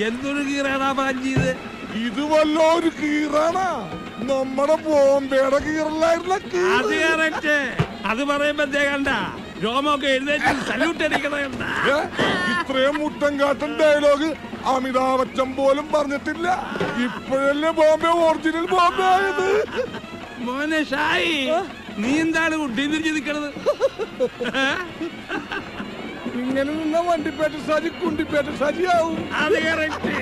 എന്തൊരു കീറാടാ പാഞ്ചിയത് ഇത് വല്ലൊരു കീറാണാ നമ്മുടെ ബോംബെയുടെ കീറലായിരുന്ന അത് കറക്റ്റ് അത് പറയുമ്പോ കണ്ട രോമൊക്കെ എഴുന്നേറ്റ് സല്യൂട്ട് അടിക്കണ കണ്ട ഇത്രയും മുട്ടൻ കാട്ടൻ ഡയലോഗ് അമിതാഭ് ബച്ചൻ പോലും പറഞ്ഞിട്ടില്ല ഇപ്പോഴല്ലേ ബോംബെ ഒറിജിനൽ ബോംബെ ആയത് മോനെ ഷായി നീ എന്താണ് കുട്ടി തിരിച്ചു നിൽക്കണത് ഇങ്ങനെ നിന്ന വണ്ടിപ്പേട്ട സാജി കുണ്ടിപ്പേട്ട സാജി ആവും അത് കറക്റ്റ്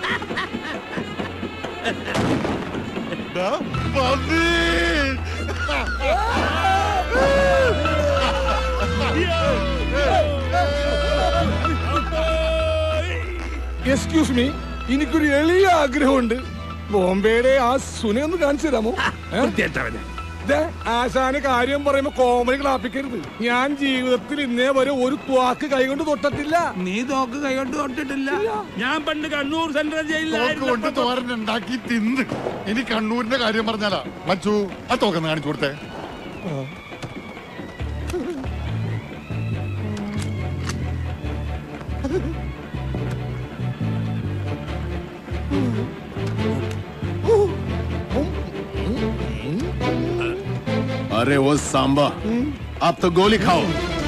എക്സ്ക്യൂസ് മീ എനിക്കൊരു എളിയ ആഗ്രഹമുണ്ട് ബോംബെയുടെ ആ സുനെ ഒന്ന് കാണിച്ചു തരാമോ ഏ? വൃത്തികെട്ടവനെ. ദേ, ആശാന് കാര്യം പറയുമ്പോ കോമഡി ക്ലാപ്പിക്കരുത് ഞാൻ ജീവിതത്തിൽ ഇന്നേ വരെ ഒരു ത്വാക്ക് കൈകൊണ്ട് തൊട്ടത്തില്ല നീ തോക്ക് കൈകൊണ്ട് തൊട്ടിട്ടില്ല ഞാൻ പണ്ട് കണ്ണൂർ സെൻട്രൽ തോക്ക് കൊണ്ട് ജയിലിലായിരുന്നു തോരൻ ഉണ്ടാക്കി തിന്ന് ഇനി കണ്ണൂരിന്റെ കാര്യം പറഞ്ഞാലാ മച്ചു ആ തോക്കെന്ന് കാണിച്ചു കൊടുത്തേ अरे वो सांबा आप तो गोली खाओ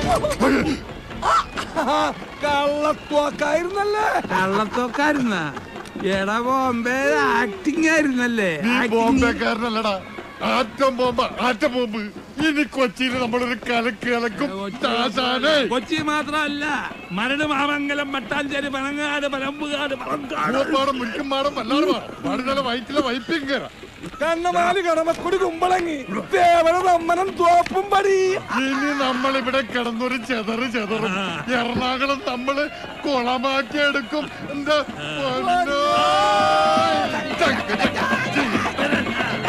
കള്ളത്വാക്കായിരുന്നല്ലേ കള്ളത്തോക്കായിരുന്ന എടാ ബോംബെ ആക്ടിങ് ആയിരുന്നല്ലേ നീ Acting. ബോംബെക്കാരനല്ലടാ ആറ്റം ബോംബ ആറ്റം ബോംബ് ഇനി കൊച്ചിയിൽ നമ്മളൊരു കലക്ക് കലക്കും ദാസാനെ കൊച്ചി മാത്രമല്ല മരട് മാമംഗലം മട്ടാഞ്ചേരി പനങ്ങാട് പരമ്പുകാട് പളങ്കാട് പൂവപ്പാടം മുരിക്കുംപാടം വല്ലാറുപാടം പാടുതല വയറ്റിലെ വൈപ്പിങ് കയറാം കണ്ണമാലി കടമക്കുടി കുമ്പളങ്ങി തേവര തമ്മനം തോപ്പും പടി ഇനി നമ്മൾ ഇവിടെ കിടന്നൊരു ചെതറ് ചെതറും എറണാകുളം നമ്മള് കുളമാക്കി എടുക്കും എന്താ പൊന്നോ. ചക്ക് ചക്ക് ചക്ക്.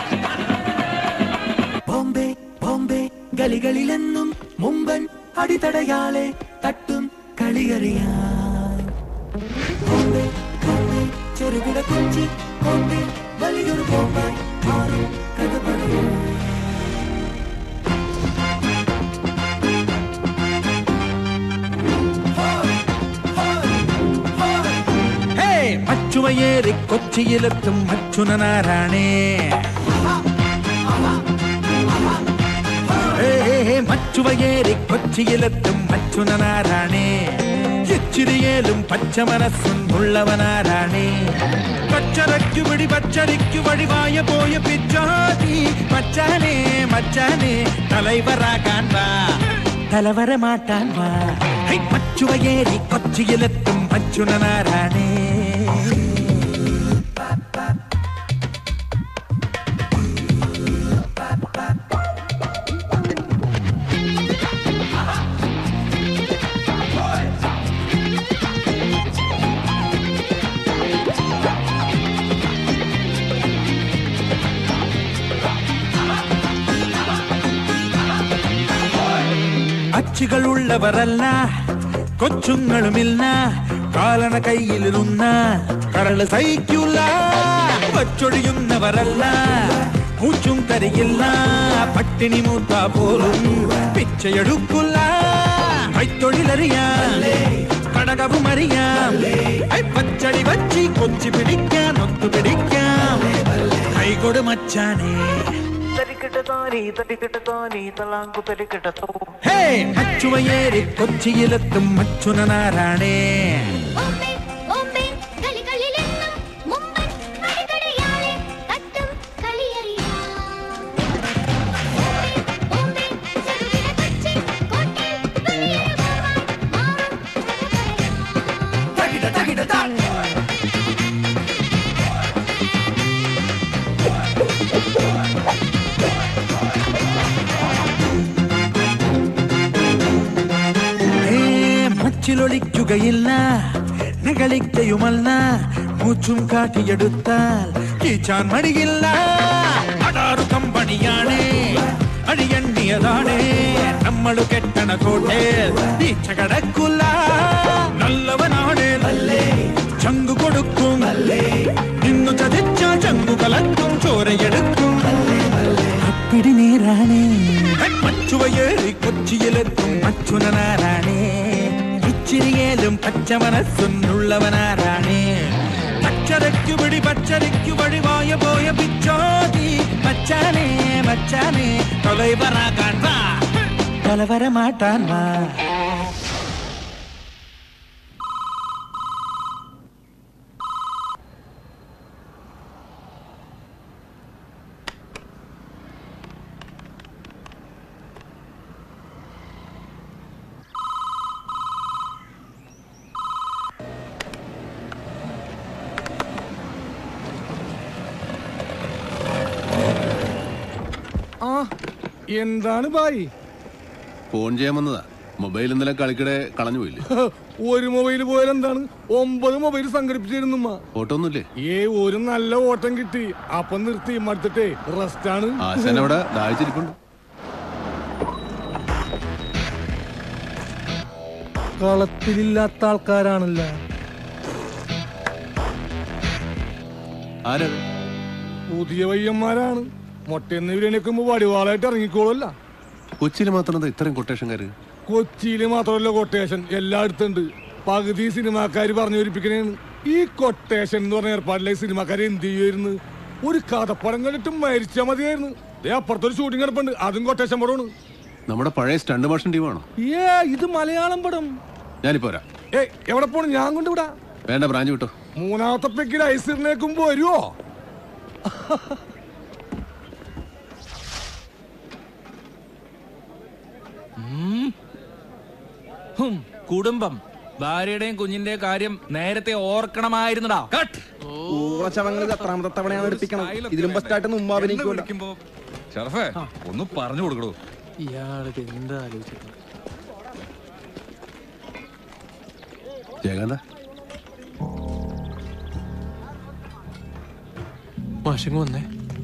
ബോംബെ ബോംബെ ഗലികളിലെന്നും മുമ്പൻ അടിതടയാളെ തട്ടും കളിയറിയാൻ ബോംബെ ബോംബെ ചെറുകിട കൊച്ചി ബോംബെ വലിയൊരു ബോംബായി മാറും കഥ പറയാൻ ഹേ മച്ചുവയേറി കൊച്ചിയിലെത്തും മച്ചുനനാരാണേ ഹേ, ഹേ, ഹേ, മച്ചുവയേറി കൊച്ചിയിലെത്തും മച്ചുനനാരാണേ ഇച്ചിരിയേലും പച്ച മനസ്സും ഉള്ളവനാരാണേ പച്ചരയ്ക്കു പിടി പച്ചടിക്കു വഴിവായ പോയ പിച്ചാതി മച്ചാനെ മച്ചാനെ തലൈവറാകാൻ വാ തലവര മാറ്റാൻ വാ ഹൈ, മച്ചുവയേറി കൊച്ചിയിലെത്തും മച്ചുനനാരാണേ അച്ചുകളുള്ളവരല്ല കൊച്ചുങ്ങളുമില്ല കാലണ കയ്യിലിരുന്ന കരള് സഹിക്കൂല വച്ചൊഴിയുന്നവരല്ല കൂച്ചും തരികില്ല പട്ടിണി മൂത്ത പോലും പിച്ചയെടുക്കില്ല കൈത്തൊഴിലറിയാം കടകവും അറിയാം ഐ, പച്ചടി വച്ചി കൊച്ചി പിടിക്കാൻ ഒത്തു പിടിക്കാം കൈകൊട് മച്ചാനേ ഹേ മച്ചുവയേറി കൊച്ചിയിലെത്തും മച്ചുനനാരാണേ ബോംബെ ബോംബെ കളികളിലെന്നും മുമ്പൻ അടിതടയാളെ തട്ടും കളിയറിയാം ബോംബെ ബോംബെ ചെറുകിട കൊച്ചി കോട്ടയം വലിയൊരു ബോംബായി മാറും കഥ പറയാം ഏ മച്ചിലൊളിക്കുകയില്ല നകളിക്കയുമല്ല മൂച്ചും കാട്ടിയെടുത്താൽ കീച്ചാൻ മടിയില്ല അടാറു കമ്പണിയാണേ അടിയണ്ണിയതാണേ നമ്മള് കെട്ടണ കോട്ടേ വീച്ച കടക്കില്ല നല്ലവനാണേ ചങ്കു കൊടുക്കും ഇന്നു ചതിച്ച ചങ്കു കലക്കും ചോരയെടുക്കും അപ്പിടി നേരാണേ മച്ചുവയേറി കൊച്ചിയിലെത്തും മച്ചുനാരാണേ ഇച്ചിരിയേലും പച്ച മനസ്സുള്ളവനാരാണേ പച്ചയ്ക്കു പിടി പച്ചരിക്കു വഴിവായ പോയ പിച്ചോതി മച്ചാനേ മച്ചാനേ തൊലൈവറാകാൻ വാ കലവരമാട്ടാൻ വാ ആ എന്താണ് ബായി ഫോൺ ചെയ്യാൻ വന്നതാ മൊബൈൽ ഇന്നലെ കളിക്കിടെ കളഞ്ഞു പോയില്ലേ ഒരു മൊബൈൽ പോയാൽ എന്താണ് ഒമ്പത് മൊബൈൽ സംഘടിപ്പിച്ചിരുന്നു ഫോട്ടോ ഒന്നുമില്ലേ ഏ ഒരു നല്ല ഓട്ടം കിട്ടി അപ്പൊ നിർത്തി മടുത്തിട്ടേ റെസ്റ്റ് ആണ് ആശാൻ അവിടെ ദാഹിച്ചിരിപ്പുണ്ട് കളത്തിലില്ലാത്ത ആൾക്കാരാണല്ലോ ആരാ പുതിയ പയ്യന്മാരാണ് മൊട്ടയെന്ന് വിരണിക്കുമ്പോ വടിവാളായിട്ട് ഇറങ്ങിക്കോളല്ല കൊച്ചിയിൽ മാത്രം എന്താ ഇത്രയും കൊട്ടേഷൻകാര് കൊച്ചിയില് മാത്രമല്ല കൊട്ടേഷൻ എല്ലായിടത്തും ഉണ്ട് പകുതി സിനിമാക്കാര് പറഞ്ഞു വരിപ്പിക്കണേണ് ഈ കൊട്ടേഷൻ എന്ന് പറഞ്ഞ ഏർപ്പാടിലെ സിനിമാക്കാര് എന്ത് ചെയ്യുമായിരുന്നു ഒരു കഥപ്പടം കണ്ടിട്ട് മരിച്ചാ മതിയായിരുന്നു ദേ അപ്പുറത്തൊരു ഷൂട്ടിംഗ് കിടപ്പുണ്ട് അതും കൊട്ടേഷൻ പടമാണ് നമ്മുടെ പഴയ സ്റ്റണ്ട് മോഷൻ ടീമാണോ ഏ ഇത് മലയാളം പടം ഞാനിപ്പോ വരാം ഏ എവിടെ പോണു ഞാൻ കൊണ്ടുവിടാ വേണ്ട ബ്രാഞ്ച് വിട്ടോ മൂന്നാമത്തെ പെക്കിൽ ഐസിറിനേക്കുമ്പോ വരുവോ ഹും, കുടുംബം ഭാര്യയുടെയും കുഞ്ഞിന്റെയും കാര്യം നേരത്തെ ഓർക്കണമായിരുന്നടാ കട്ട് ഊറച്ചവങ്ങൾ എത്രാമത്തെ തവണയാണ് എടുപ്പിക്കണം ഇതിലും ബെസ്റ്റായിട്ട് മുമ്പ് അഭിനയിക്കുമല്ലോ ഷറഫേ ഒന്ന് പറഞ്ഞു കൊടുക്കടോ ഇയാൾക്ക് എന്താ ആലോചിക്കുന്നത് ജയകാന്ത മാഷിങ് വന്നേ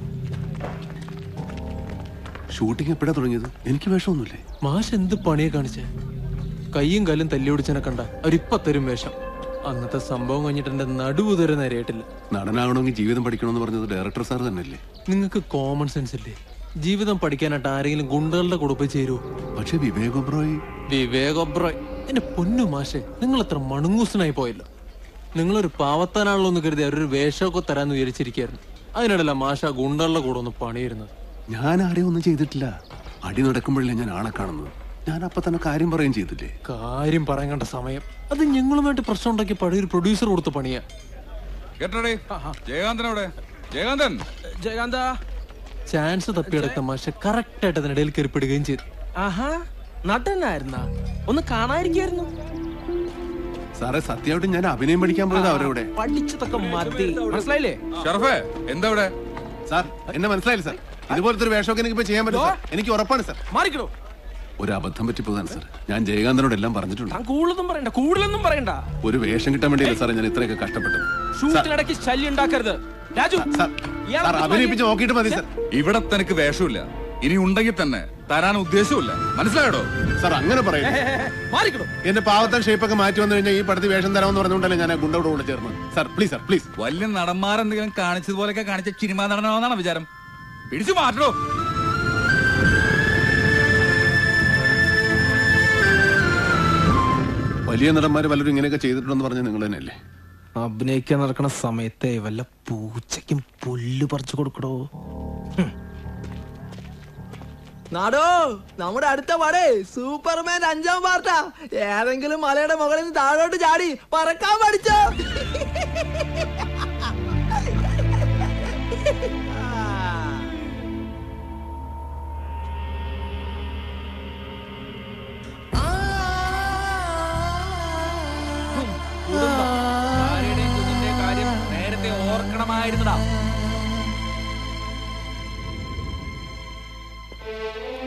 ഷൂട്ടിംഗ് എപ്പോഴാ തുടങ്ങിയത് എനിക്ക് വേഷമൊന്നുമില്ലേ മാഷ് എന്ത് പണിയെ കാണിച്ചേ കയ്യും കാലും തല്ലി ഓടിച്ചനെ കണ്ട അവരിപ്പ തരും വേഷം അന്നത്തെ സംഭവം കഴിഞ്ഞിട്ട് എന്റെ നടുവ് തരെ നേരെയായിട്ടില്ല നടനാവണമെങ്കിൽ ജീവിതം പഠിക്കണമെന്ന് പറഞ്ഞത് ഡയറക്ടർ സാർ തന്നെയല്ലേ നിങ്ങൾക്ക് കോമൺ സെൻസ് ഇല്ലേ ജീവിതം പഠിക്കാനായിട്ട് ആരെങ്കിലും ഗുണ്ടകളുടെ കൂടെ പോയി ചേരുവോ പക്ഷെ വിവേക് ഒബ്രോയ് വിവേകോബ്രോയ് എന്റെ പൊന്നു മാഷെ നിങ്ങൾ അത്ര മണുങ്ങൂസനായി പോയല്ലോ നിങ്ങളൊരു പാവത്താനാണല്ലോ എന്ന് കരുതി അവരൊരു വേഷമൊക്കെ തരാന്ന് വിചാരിച്ചിരിക്കായിരുന്നു അതിനിടയില മാഷ ആ ഗുണ്ടകളുടെ കൂടെ ഒന്ന് പണിയിരുന്നത് ഞാൻ ആരെയും ഒന്നും ചെയ്തിട്ടില്ല അടി നടക്കുമ്പോഴല്ലേ ഞാൻ ആളെ കാണുന്നത് ഞാൻ അപ്പൊ തന്നെ കാര്യം പറയുകയും ചെയ്തില്ലേ കാര്യം പറയാൻ കണ്ട സമയം അത് ഞങ്ങളുമായിട്ട് പ്രശ്നം ഉണ്ടാക്കി പഴയൊരു പ്രൊഡ്യൂസർ കൊടുത്ത പണിയാ കേട്ടോടേ ജയകാന്തൻ അവിടെ ജയകാന്തൻ ജയകാന്ത ചാൻസ് തപ്പിയെടുത്ത മാഷ കറക്റ്റ് ആയിട്ട് അതിനിടയിൽ കയറിപ്പെടുകയും ചെയ്തു ആഹാ നടനായിരുന്ന ഒന്ന് കാണാതിരിക്കായിരുന്നു സാറേ സത്യമായിട്ട് ഞാൻ അഭിനയം പഠിക്കാൻ പോയത് അവരവിടെ പഠിച്ചതൊക്കെ മതി മനസ്സിലായില്ലേ ഷറഫേ എന്താ ഇവിടെ സാർ എന്നെ മനസ്സിലായില്ല സാർ ഇതുപോലത്തെ ഒരു വേഷമൊക്കെ എനിക്ക് ഇപ്പൊ ചെയ്യാൻ പറ്റും സാർ എനിക്ക് ഉറപ്പാണ് സാർ മാറിക്കണോ ഒരു അബദ്ധം പറ്റിപ്പോതാണ് സാർ ഞാൻ ജയകാന്തനോട് എല്ലാം പറഞ്ഞിട്ടുണ്ട് താൻ കൂടുതലൊന്നും പറയണ്ട കൂടുതലൊന്നും പറയണ്ട ഒരു വേഷം കിട്ടാൻ വേണ്ടിയല്ല സാറേ ഞാൻ ഇത്രയൊക്കെ കഷ്ടപ്പെട്ടത് ഷൂട്ടിനിടയ്ക്ക് ശല്യം ഉണ്ടാക്കരുത് രാജു സാർ ഇയാളെ സാർ അഭിനയിപ്പിച്ച് നോക്കിയിട്ട് മതി സാർ ഇവിടെ തനിക്ക് വേഷമില്ല ഇനി ഉണ്ടെങ്കിൽ തന്നെ തരാൻ ഉദ്ദേശമില്ല മനസ്സിലായോ സാർ അങ്ങനെ പറയും മാറിക്കണോ എന്റെ പാവത്തൻ ഷേപ്പൊക്കെ മാറ്റി വന്നു കഴിഞ്ഞാൽ ഈ പടത്തിൽ വേഷം തരാമെന്ന് പറഞ്ഞുകൊണ്ടല്ലേ ഞാൻ ആ ഗുണ്ടോട് കൂടെ ചേർന്നത് സാർ പ്ലീസ് സാർ പ്ലീസ് വലിയ നടന്മാരെന്തെങ്കിലും കാണിച്ചതുപോലെയൊക്കെ കാണിച്ച സിനിമാ നടനാണെന്നാണ് വിചാരം പിടിച്ചു മാറ്റണോ വലിയ നടന്മാര് പലരും ഇങ്ങനെയൊക്കെ ചെയ്തിട്ടുണ്ടെന്ന് പറഞ്ഞ നിങ്ങൾ തന്നെയല്ലേ അഭിനയിക്കാൻ നടക്കണ സമയത്തെ വല്ല പൂച്ചയ്ക്കും പുല്ല് പറിച്ചു കൊടുക്കടോ നാടോ നമ്മുടെ അടുത്ത പടേ സൂപ്പർമാൻ അഞ്ചാം പാർട്ടാ ഏതെങ്കിലും മലയുടെ മുകളിൽ നിന്ന് താഴോട്ട് ചാടി പറക്കാൻ പഠിച്ചോ കുടുംബം ഭാര്യയുടെയും കുഞ്ഞിന്റെയും കാര്യം നേരത്തെ ഓർക്കണമായിരുന്നടാ